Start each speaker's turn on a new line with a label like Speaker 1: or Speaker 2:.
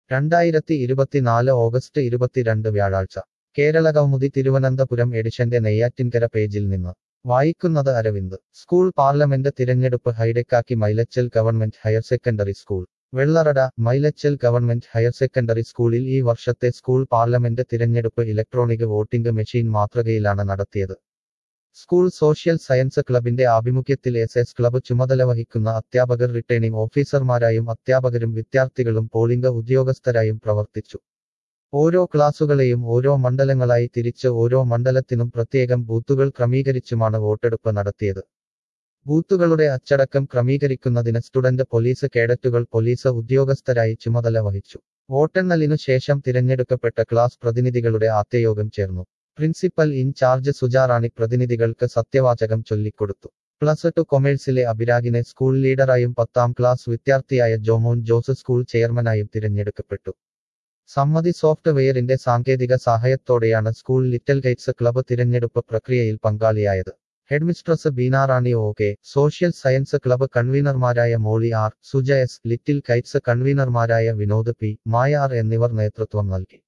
Speaker 1: രണ്ടായിരത്തി ഇരുപത്തിനാല് ഓഗസ്റ്റ് ഇരുപത്തിരണ്ട് വ്യാഴാഴ്ച കേരള കൗമുദി തിരുവനന്തപുരം എഡിഷന്റെ നെയ്യാറ്റിൻകര പേജിൽ നിന്ന് വായിക്കുന്നത് അരവിന്ദ് സ്കൂൾ പാർലമെന്റ് തിരഞ്ഞെടുപ്പ് ഹൈടെക്കാക്കി Mylachal government higher secondary school Vellarada Mylachal government higher secondary സ്കൂളിൽ ഈ വർഷത്തെ സ്കൂൾ പാർലമെന്റ് തിരഞ്ഞെടുപ്പ് ഇലക്ട്രോണിക് വോട്ടിംഗ് മെഷീൻ മാതൃകയിലാണ് നടത്തിയത് സ്കൂൾ സോഷ്യൽ സയൻസ് ക്ലബിന്റെ ആഭിമുഖ്യത്തിൽ എസ് എസ് ക്ലബ്ബ് ചുമതല വഹിക്കുന്ന അധ്യാപകർ റിട്ടേണിംഗ് ഓഫീസർമാരായും അധ്യാപകരും വിദ്യാർത്ഥികളും പോളിംഗ് ഉദ്യോഗസ്ഥരായും പ്രവർത്തിച്ചു ഓരോ ക്ലാസുകളെയും ഓരോ മണ്ഡലങ്ങളായി തിരിച്ച് ഓരോ മണ്ഡലത്തിനും പ്രത്യേകം ബൂത്തുകൾ ക്രമീകരിച്ചുമാണ് വോട്ടെടുപ്പ് നടത്തിയത് ബൂത്തുകളുടെ അച്ചടക്കം ക്രമീകരിക്കുന്നതിന് സ്റ്റുഡന്റ് പോലീസ് കേഡറ്റുകൾ പോലീസ് ഉദ്യോഗസ്ഥരായി ചുമതല വഹിച്ചു വോട്ടെണ്ണലിനു ശേഷം തിരഞ്ഞെടുക്കപ്പെട്ട ക്ലാസ് പ്രതിനിധികളുടെ ആദ്യയോഗം ചേർന്നു പ്രിൻസിപ്പൽ ഇൻചാർജ് സുജാറാണി പ്രതിനിധികൾക്ക് സത്യവാചകം ചൊല്ലിക്കൊടുത്തു പ്ലസ് ടു കൊമേഴ്സിലെ അഭിരാഗിനെ സ്കൂൾ ലീഡറായും പത്താം ക്ലാസ് വിദ്യാർത്ഥിയായ ജോമോൻ ജോസ് സ്കൂൾ ചെയർമാനായും തിരഞ്ഞെടുക്കപ്പെട്ടു സമ്മതി സോഫ്റ്റ്വെയറിന്റെ സാങ്കേതിക സഹായത്തോടെയാണ് സ്കൂൾ ലിറ്റിൽ ഗൈറ്റ്സ് ക്ലബ്ബ് തിരഞ്ഞെടുപ്പ് പ്രക്രിയയിൽ പങ്കാളിയായത് headmistress Beenarani O K social science club കൺവീനർമാരായ Molly R Suja S little kites കൺവീനർമാരായ വിനോദ് പി മായ ആർ എന്നിവർ നേതൃത്വം നൽകി